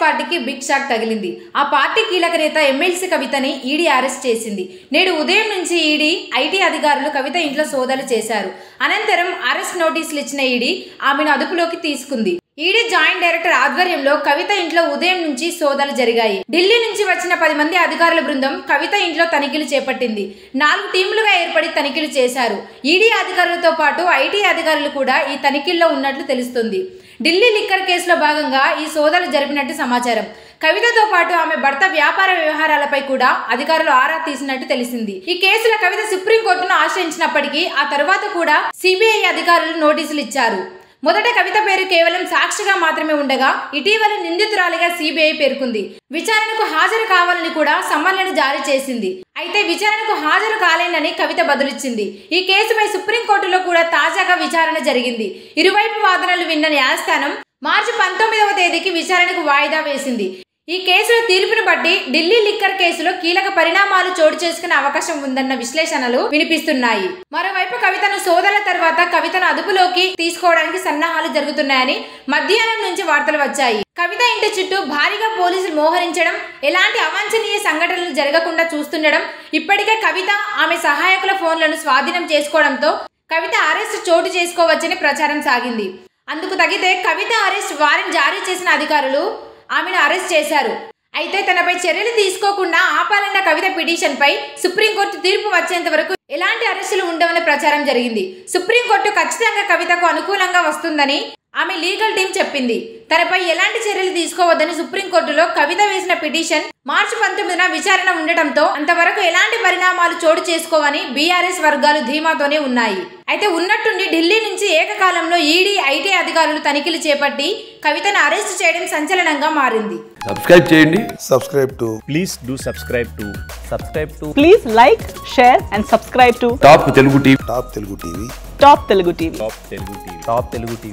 పార్టీకి big shock తగిలింది ఆ పార్టీ కీలక నేత ఎమ్మెల్సీ కవితని ఈడీ అరెస్ట్ చేసింది నేడు ఉదయం నుంచి ఈడీ ఐటీ అధికారులు కవిత ఇంట్లో సోదాలు చేశారు అనంతరం అరెస్ట్ నోటీసులు ఇచ్చిన ఈడీ ఆమెను అదుపులోకి తీసుకుంది ఈడీ జాయింట్ డైరెక్టర్ ఆధ్వర్యంలో కవిత ఇంట్లో ఉదయం నుంచి సోదాలు జరిగాయి ఢిల్లీ నుంచి వచ్చిన పది మంది అధికారుల బృందం కవిత ఇంట్లో తనిఖీలు చేపట్టింది నాలుగు టీములుగా ఏర్పడి తనిఖీలు చేశారు ఈడీ అధికారులతో పాటు ఐటీ అధికారులు కూడా ఈ తనిఖీల్లో ఉన్నట్లు తెలుస్తుంది ఢిల్లీ లిక్కర్ కేసులో భాగంగా ఈ సోదాలు జరిపినట్టు సమాచారం కవితతో పాటు ఆమె భర్త వ్యాపార వ్యవహారాలపై కూడా అధికారులు ఆరా తీసినట్టు తెలిసింది ఈ కేసులో కవిత సుప్రీంకోర్టును ఆశ్రయించినప్పటికీ ఆ తరువాత కూడా సిబిఐ అధికారులు నోటీసులు ఇచ్చారు మొదట కవిత పేరు కేవలం సాక్షిగా మాత్రమే ఉండగా ఇటీవల నిందితురాలిగా సిబిఐ పేర్కొంది విచారణకు హాజరు కావాలని కూడా సమ్మన్లను జారీ చేసింది అయితే విచారణకు హాజరు కాలేనని కవిత బదులిచ్చింది ఈ కేసుపై సుప్రీంకోర్టులో కూడా తాజాగా విచారణ జరిగింది ఇరువైపు వాదనలు విన్న న్యాయస్థానం మార్చి పంతొమ్మిదవ తేదీకి విచారణకు వాయిదా వేసింది ఈ కేసుల తీర్పును బట్టి ఢిల్లీ లిక్కర్ కేసులో కీలక పరిణామాలు చోటు చేసుకునే అవకాశం ఉందన్న విశ్లేషణలు వినిపిస్తున్నాయి మరోవైపు కవితను సోదల తర్వాత కవితను అదుపులోకి తీసుకోవడానికి సన్నాహాలు జరుగుతున్నాయని మధ్యాహ్నం నుంచి వార్తలు వచ్చాయి కవిత ఇంటి చుట్టూ భారీగా పోలీసులు మోహరించడం ఎలాంటి అవాంఛనీయ సంఘటనలు జరగకుండా చూస్తుండడం ఇప్పటికే కవిత ఆమె సహాయకుల ఫోన్లను స్వాధీనం చేసుకోవడంతో కవిత అరెస్ట్ చోటు చేసుకోవచ్చని ప్రచారం సాగింది అందుకు తగితే కవిత అరెస్ట్ వారెంట్ జారీ చేసిన అధికారులు ఆమెను అరెస్ట్ చేశారు అయితే తనపై చర్యలు తీసుకోకుండా ఆపాలన్న కవిత పిటిషన్పై సుప్రీంకోర్టు తీర్పు వచ్చేంత వరకు ఎలాంటి అరెస్టులు ఉండవని ప్రచారం జరిగింది సుప్రీంకోర్టు ఖచ్చితంగా కవితకు అనుకూలంగా వస్తుందని ఆమె లీగల్ టీం చెప్పింది తనపై ఎలాంటి చర్యలు తీసుకోవద్దని సుప్రీంకోర్టులో కవిత వేసిన పిటిషన్ మార్చి పంతొమ్మిదిన విచారణ ఉండటంతో అంతవరకు ఎలాంటి పరిణామాలు చోటు చేసుకోవని బీఆర్ఎస్ వర్గాలు ధీమాతోనే ఉన్నాయి అయితే ఉన్నట్టుండి ఢిల్లీ నుంచి ఏకకాలంలో ఈడీ ఐటీ అధికారులు తనిఖీలు చేపట్టి కవితను అరెస్ట్ చేయడం సంచలనంగా మారింది సబ్స్క్రైబ్ చేయండి subscribe to please do subscribe to subscribe to Please like, share, and subscribe to top Telugu TV Top Telugu TV. Top Telugu TV. top telugu tv top telugu tv